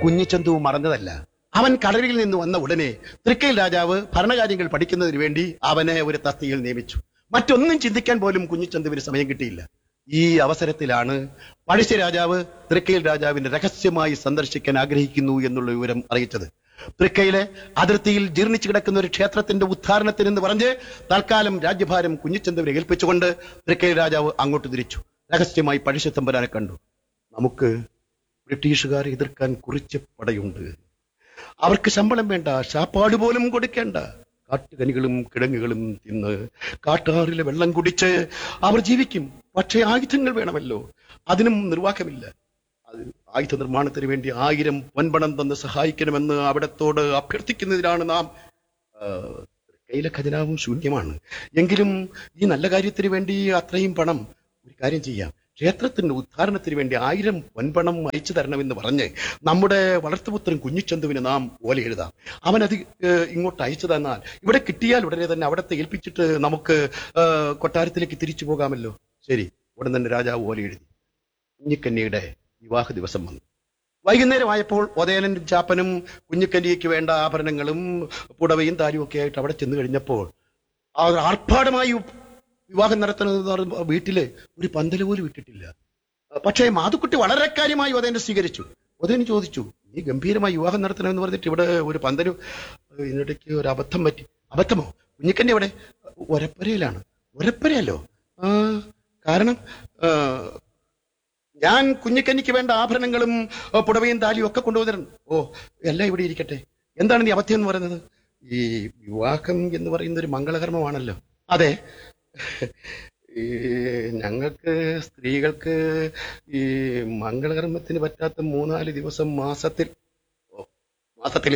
കുഞ്ഞിച്ചന്തു മറന്നതല്ല അവൻ കടലിൽ നിന്ന് വന്ന ഉടനെ തൃക്കൈൽ രാജാവ് ഭരണകാര്യങ്ങൾ പഠിക്കുന്നതിന് വേണ്ടി അവനെ ഒരു തസ്തികയിൽ നിയമിച്ചു മറ്റൊന്നും ചിന്തിക്കാൻ പോലും കുഞ്ഞിച്ചന്തുവിന് സമയം കിട്ടിയില്ല ഈ അവസരത്തിലാണ് പഴശ്ശി രാജാവ് തൃക്കൈൽ രാജാവിനെ രഹസ്യമായി സന്ദർശിക്കാൻ ആഗ്രഹിക്കുന്നു എന്നുള്ള വിവരം അറിയിച്ചത് തൃക്കയിലെ അതിർത്തിയിൽ ജീർണിച്ചു കിടക്കുന്ന ഒരു ക്ഷേത്രത്തിന്റെ ഉദ്ധാരണത്തിന് എന്ന് പറഞ്ഞ് തൽക്കാലം രാജ്യഭാരം കുഞ്ഞിച്ചന്തുവിനെ ഏൽപ്പിച്ചുകൊണ്ട് തൃക്കൈൽ രാജാവ് അങ്ങോട്ട് തിരിച്ചു രഹസ്യമായി പഴശ്ശി തമ്പുരാനെ കണ്ടു നമുക്ക് ബ്രിട്ടീഷുകാരെ എതിർക്കാൻ കുറിച്ച പടയുണ്ട് അവർക്ക് ശമ്പളം വേണ്ട ശാപ്പാട് പോലും കൊടുക്കേണ്ട കാട്ടുകനികളും കിഴങ്ങുകളും തിന്ന് കാട്ടാറിലെ വെള്ളം കുടിച്ച് അവർ ജീവിക്കും പക്ഷേ ആയുധങ്ങൾ വേണമല്ലോ അതിനും നിർവാഹമില്ല അത് ആയുധ നിർമ്മാണത്തിന് വേണ്ടി ആയിരം പൊൻപണം തന്ന് സഹായിക്കണമെന്ന് അവിടത്തോട് അഭ്യർത്ഥിക്കുന്നതിനാണ് നാം ആ, കയ്യിലെ ഖജനാവും ശൂന്യമാണ് എങ്കിലും ഈ നല്ല കാര്യത്തിന് വേണ്ടി അത്രയും പണം ഒരു കാര്യം ചെയ്യാം ക്ഷേത്രത്തിന്റെ ഉദ്ധാരണത്തിന് വേണ്ടി ആയിരം പൊൻപണം അയച്ചു തരണമെന്ന് പറഞ്ഞ് നമ്മുടെ വളർത്തുപുത്രൻ കുഞ്ഞിച്ചന്തുവിന് നാം ഓല എഴുതാം അവനത് ഏഹ്, ഇങ്ങോട്ട് അയച്ചു തന്നാൽ ഇവിടെ കിട്ടിയാൽ ഉടനെ തന്നെ അവിടത്തെ ഏൽപ്പിച്ചിട്ട് നമുക്ക് ഏഹ്, കൊട്ടാരത്തിലേക്ക് തിരിച്ചു പോകാമല്ലോ ശരി ഉടൻ തന്നെ രാജാവ് ഓല എഴുതി കുഞ്ഞിക്കന്യയുടെ വിവാഹ ദിവസം വന്നു വൈകുന്നേരമായപ്പോൾ ഉദയനനും ചാപ്പനും കുഞ്ഞിക്കന്യയ്ക്ക് വേണ്ട ആഭരണങ്ങളും പുടവയും താലിയും ഒക്കെ ആയിട്ട് അവിടെ ചെന്ന് കഴിഞ്ഞപ്പോൾ ആ ആർഭാടമായി വിവാഹം നടത്തുന്നത് പറയുമ്പോൾ വീട്ടില് ഒരു പന്തല് പോലും ഇട്ടിട്ടില്ല പക്ഷേ മാതുക്കുട്ടി വളരെ കാര്യമായി ഉദയനെ സ്വീകരിച്ചു ഉദയൻ ചോദിച്ചു നീ ഗംഭീരമായി വിവാഹം നടത്തണമെന്ന് പറഞ്ഞിട്ട് ഇവിടെ ഒരു പന്തല് ഇതിനിടയ്ക്ക് ഒരു അബദ്ധം പറ്റി അബദ്ധമോ കുഞ്ഞിക്കന്യ ഇവിടെ ഒരപ്പരയിലാണ് ഒരപ്പരയല്ലോ ആ കാരണം ആ, ഞാൻ കുഞ്ഞിക്കന്നിക്ക് വേണ്ട ആഭരണങ്ങളും ഏ, പുടവയും താലിയും ഒക്കെ കൊണ്ടുവന്നിരുന്നു ഓ എല്ലാം ഇവിടെ ഇരിക്കട്ടെ എന്താണ് നീ അബദ്ധം എന്ന് പറയുന്നത് ഈ വിവാഹം എന്ന് പറയുന്ന ഒരു മംഗളകർമ്മമാണല്ലോ അതെ ഈ ഞങ്ങൾക്ക് സ്ത്രീകൾക്ക് ഈ മംഗളകർമ്മത്തിന് പറ്റാത്ത മൂന്നാല് ദിവസം മാസത്തിൽ ഓ, മാസത്തില്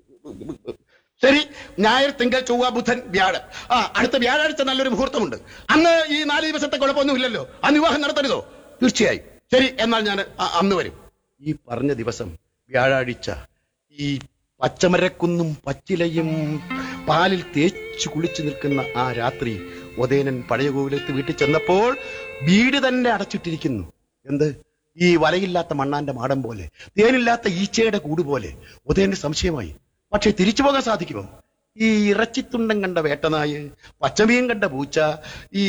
ശരി ഞായർ തിങ്കൾ ചൊവ്വ ബുധൻ വ്യാഴം ആ അടുത്ത വ്യാഴാഴ്ച നല്ലൊരു മുഹൂർത്തമുണ്ട് അന്ന് ഈ നാല് ദിവസത്തെ കുഴപ്പമൊന്നുമില്ലല്ലോ അന്ന് വിവാഹം നടത്തരുതോ തീർച്ചയായും ശരി എന്നാൽ ഞാൻ അ- അന്ന് വരും ഈ പറഞ്ഞ ദിവസം വ്യാഴാഴ്ച ഈ പച്ചമരക്കുന്നും പച്ചിലയും പാലിൽ തേച്ചു കുളിച്ചു നിൽക്കുന്ന ആ രാത്രി ഉദയനൻ പഴയ കോവിലത്ത് വീട്ടിൽ ചെന്നപ്പോൾ വീട് തന്നെ അടച്ചിട്ടിരിക്കുന്നു എന്ത് ഈ വലയില്ലാത്ത മണ്ണാന്റെ മാടം പോലെ തേനില്ലാത്ത ഈച്ചയുടെ കൂട് പോലെ ഉദയന് സംശയമായി പക്ഷെ തിരിച്ചു പോകാൻ സാധിക്കുമോ ഈ ഇറച്ചിത്തുണ്ടം കണ്ട വേട്ടനായ് പച്ചമീൻ കണ്ട പൂച്ച ഈ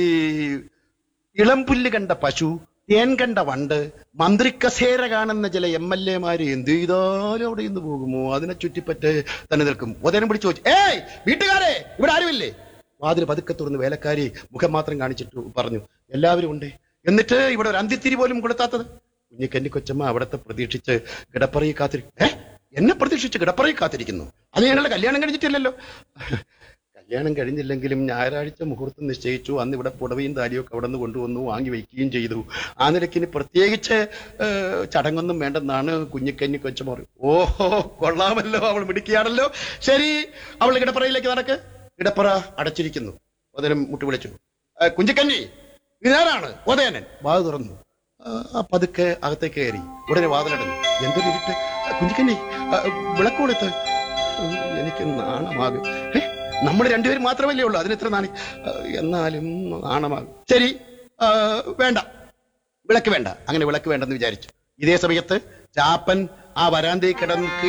ഇളംപുല്ല് കണ്ട പശു തേൻ കണ്ട വണ്ട് മന്ത്രിക്കസേര കാണുന്ന ചില എം എൽ എമാര് എന്ത് ചെയ്താലും അവിടെ ഇന്ന് പോകുമോ അതിനെ ചുറ്റിപ്പറ്റ് തന്നെ നിൽക്കും ഉദയനം പിടിച്ചു ചോദിച്ചു ഏയ് വീട്ടുകാരെ ഇവിടെ ആരുമില്ലേ വാതിൽ പതുക്കെ തുറന്ന് വേലക്കാരി മുഖം മാത്രം കാണിച്ചിട്ട് പറഞ്ഞു എല്ലാവരും ഉണ്ട് എന്നിട്ട് ഇവിടെ ഒരു അന്തിത്തിരി പോലും കൊടുത്താത്തത് കുഞ്ഞിക്കന്നി കൊച്ചമ്മ അവിടത്തെ പ്രതീക്ഷിച്ച് കിടപ്പറയിൽ കാത്തിരി ഏ എന്നെ പ്രതീക്ഷിച്ച് കിടപ്പറയിൽ കാത്തിരിക്കുന്നു അത് ഞങ്ങളുടെ കല്യാണം കഴിഞ്ഞിട്ടില്ലല്ലോ കല്യാണം കഴിഞ്ഞില്ലെങ്കിലും ഞായറാഴ്ച മുഹൂർത്തം നിശ്ചയിച്ചു അന്ന് ഇവിടെ പുടവയും താലിയും ഒക്കെ അവിടെ നിന്ന് കൊണ്ടുവന്നു വാങ്ങി വയ്ക്കുകയും ചെയ്തു ആ നിലയ്ക്കിന് പ്രത്യേകിച്ച് ഏഹ്, ചടങ്ങൊന്നും വേണ്ടെന്നാണ് കുഞ്ഞിക്കന്നി കൊച്ചമ്മ പറയും ഓഹോ കൊള്ളാമല്ലോ അവൾ മിടുക്കിയാണല്ലോ ശരി അവൾ കിടപ്പറയിലേക്ക് നടക്ക് കിടപ്പറ അടച്ചിരിക്കുന്നു ഉദയനം മുട്ടി വിളിച്ചു "ഏ, കുഞ്ഞിക്കന്നി ഇതാരാണ് ഉദയനൻ വാത് തുറന്നു ആ, ആ പതുക്കെ അകത്തേക്ക് കയറി ഉടനെ വാതിലടഞ്ഞു എന്തൊരു ഇരുട്ട് ആ, കുഞ്ഞിക്കന്നി ആ, വിളക്ക് കൊടുത്ത് ഉം, എനിക്ക് നാണമാകും ഏ, നമ്മൾ രണ്ടുപേരും മാത്രമല്ലേ ഉള്ളൂ അതിന് ഇത്ര നാണി ആ, എന്നാലും നാണമാകും ശരി ആ, വേണ്ട വിളക്ക് വേണ്ട അങ്ങനെ വിളക്ക് വേണ്ടെന്ന് വിചാരിച്ചു ഇതേ സമയത്ത് ചാപ്പൻ ആ വരാന്തയിൽ കിടന്ന്